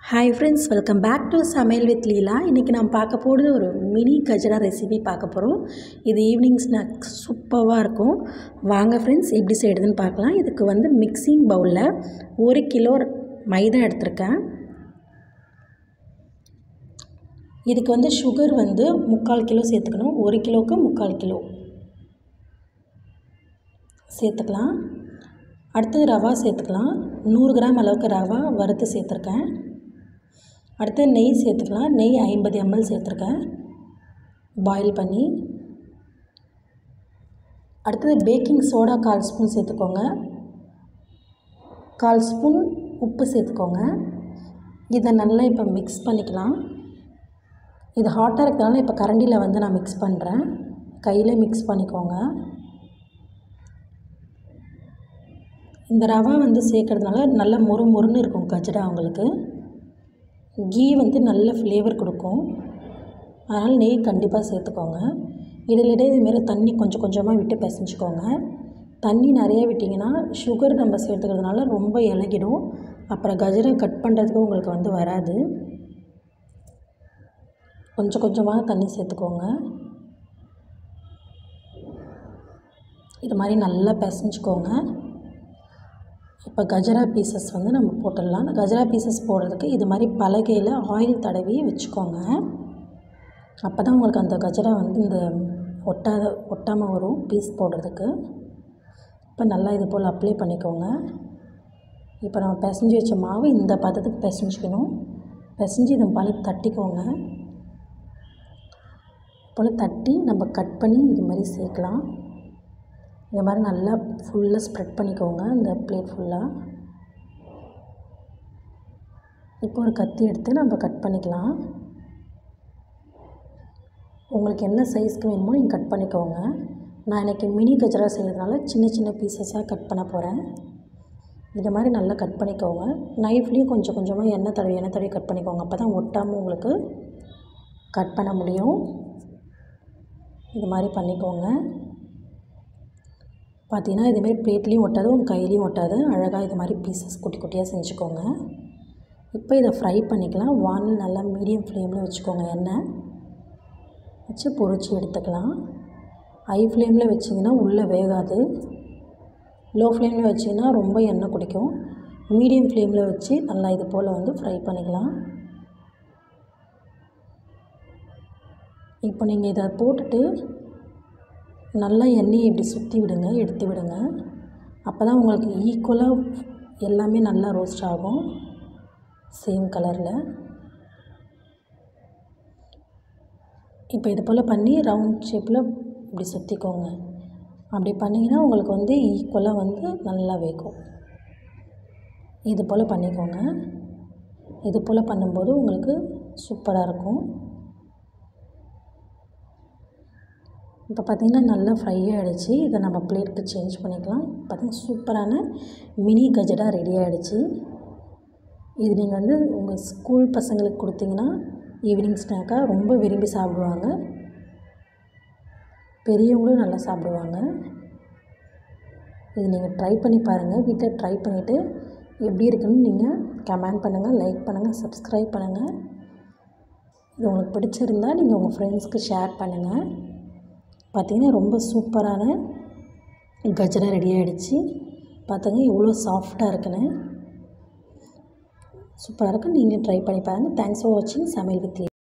hi friends welcome back to Samayal with Leela இன்றைக்கி நான் பார்க்க போகிறது ஒரு மினி கஜரா ரெசிபி பார்க்க போகிறோம் இது ஈவினிங் ஸ்நாக்ஸ் சூப்பராக இருக்கும் வாங்க ஃப்ரெண்ட்ஸ் எப்படி செய்யுதுன்னு பார்க்கலாம் இதுக்கு வந்து மிக்சிங் பவுலில் ஒரு கிலோ மைதா எடுத்திருக்கேன் இதுக்கு வந்து சுகர் வந்து முக்கால் கிலோ சேர்த்துக்கணும் ஒரு கிலோவுக்கு முக்கால் கிலோ சேர்த்துக்கலாம் அடுத்தது ரவா சேர்த்துக்கலாம் நூறு கிராம் அளவுக்கு ரவா வறுத்து சேர்த்துருக்கேன் அடுத்து நெய் சேர்த்துக்கலாம் நெய் ஐம்பது எம்எல் சேர்த்துருக்கேன் பாயில் பண்ணி அடுத்தது பேக்கிங் சோடா கால் ஸ்பூன் சேர்த்துக்கோங்க கால் ஸ்பூன் உப்பு சேர்த்துக்கோங்க இதை நல்லா இப்போ மிக்ஸ் பண்ணிக்கலாம் இது ஹாட்டாக இருக்கிறதுனால இப்போ கரண்டியில் வந்து நான் மிக்ஸ் பண்ணுறேன் கையில் மிக்ஸ் பண்ணிக்கோங்க இந்த ரவா வந்து சேர்க்கறதுனால நல்ல மொறு மொறுன்னு இருக்கும் கஜடா உங்களுக்கு கீ வந்து நல்ல ஃப்ளேவர் கொடுக்கும் அதனால் நெய் கண்டிப்பாக சேர்த்துக்கோங்க இதிலிடையே இதுமாரி தண்ணி கொஞ்சம் கொஞ்சமாக விட்டு பிசைஞ்சிக்கோங்க தண்ணி நிறைய விட்டிங்கன்னா சுகர் நம்ம சேர்த்துக்கிறதுனால ரொம்ப இலகிடும் அப்புறம் கஜரா கட் பண்ணுறதுக்கு உங்களுக்கு வந்து வராது கொஞ்சம் கொஞ்சமாக தண்ணி சேர்த்துக்கோங்க இது மாதிரி நல்லா பிசைஞ்சிக்கோங்க இப்போ கஜரா பீசஸ் வந்து நம்ம போட்டுடலாம் கஜரா பீசஸ் போடுறதுக்கு இது மாதிரி பலகையில் ஆயில் தடவி வச்சுக்கோங்க அப்போ தான் உங்களுக்கு அந்த கஜரா வந்து இந்த ஒட்டாத ஒட்டாமல் வரும் பீஸ் போடுறதுக்கு இப்போ நல்லா இது போல் அப்ளை பண்ணிக்கோங்க இப்போ நம்ம பிசைஞ்சு வச்ச மாவு இந்த பதத்துக்கு பிசைஞ்சிக்கணும் பிசைஞ்சு இதை போல் தட்டிக்கோங்க போல் தட்டி நம்ம கட் பண்ணி இது மாதிரி சேர்க்கலாம் இந்த மாதிரி நல்லா ஃபுல்லாக ஸ்ப்ரெட் பண்ணிக்கோங்க இந்த பிளேட் ஃபுல்லாக இப்போ ஒரு கத்தி எடுத்து நம்ம கட் பண்ணிக்கலாம் உங்களுக்கு என்ன சைஸ்க்கு வேணுமோ நீங்கள் கட் பண்ணிக்கோங்க நான் இன்றைக்கி மினி கஜரா செய்கிறதுனால சின்ன சின்ன பீசஸாக கட் பண்ண போகிறேன் இந்த மாதிரி நல்லா கட் பண்ணிக்கோங்க நைஃப்லேயும் கொஞ்சம் கொஞ்சமாக எண்ணெய் தடவி எண்ணெய் தடவி கட் பண்ணிக்கோங்க அப்போ தான் ஒட்டாமல் உங்களுக்கு கட் பண்ண முடியும் இது மாதிரி பண்ணிக்கோங்க பார்த்தீங்கன்னா இதுமாரி பிளேட்லேயும் ஒட்டாது உங்கள் கையிலையும் ஒட்டாது அழகாக இது மாதிரி பீசஸ் குட்டி குட்டியாக செஞ்சுக்கோங்க இப்போ இதை ஃப்ரை பண்ணிக்கலாம் வானல் நல்லா மீடியம் ஃப்ளேமில் வச்சுக்கோங்க எண்ணெய் வச்சு பொரிச்சு எடுத்துக்கலாம் ஹை ஃப்ளேமில் வச்சிங்கன்னா உள்ளே வேகாது லோ ஃப்ளேமில் வச்சிங்கன்னா ரொம்ப எண்ணெய் குடிக்கும் மீடியம் ஃப்ளேமில் வச்சு நல்லா இது போல் வந்து ஃப்ரை பண்ணிக்கலாம் இப்போ நீங்கள் இதை போட்டுட்டு நல்லா எண்ணெயை இப்படி சுற்றி விடுங்க எடுத்து விடுங்க அப்போ தான் உங்களுக்கு ஈக்குவலாக எல்லாமே நல்லா ரோஸ்ட் ஆகும் சேம் கலரில் இப்போ இது போல் பண்ணி ரவுண்ட் ஷேப்பில் இப்படி சுற்றிக்கோங்க அப்படி பண்ணிங்கன்னா உங்களுக்கு வந்து ஈக்குவலாக வந்து நல்லா வேகும் இது போல் பண்ணிக்கோங்க இது போல் பண்ணும்போது உங்களுக்கு சூப்பராக இருக்கும் இப்போ பார்த்திங்கன்னா நல்லா ஃப்ரை ஆகிடுச்சு இதை நம்ம பிளேட்டுக்கு சேஞ்ச் பண்ணிக்கலாம் பார்த்திங்கன்னா சூப்பரான மினி கஜடா ரெடி ஆகிடுச்சு இது நீங்கள் வந்து உங்கள் ஸ்கூல் பசங்களுக்கு கொடுத்தீங்கன்னா ஈவினிங் ஸ்நாக்காக ரொம்ப விரும்பி சாப்பிடுவாங்க பெரியவங்களும் நல்லா சாப்பிடுவாங்க இது நீங்கள் ட்ரை பண்ணி பாருங்கள் வீட்டில் ட்ரை பண்ணிவிட்டு எப்படி இருக்குன்னு நீங்கள் கமெண்ட் பண்ணுங்கள் லைக் பண்ணுங்கள் சப்ஸ்கிரைப் பண்ணுங்கள் இது உங்களுக்கு பிடிச்சிருந்தால் நீங்கள் உங்கள் ஃப்ரெண்ட்ஸ்க்கு ஷேர் பண்ணுங்கள் பார்த்திங்கன்னா ரொம்ப சூப்பரான கஜரா ரெடி ஆகிடுச்சு பார்த்துங்க எவ்வளோ சாஃப்டாக இருக்குன்னு சூப்பராக இருக்குது நீங்களும் ட்ரை பண்ணி பாருங்கள் தேங்க்ஸ் ஃபார் வாட்சிங் சமையல் வித்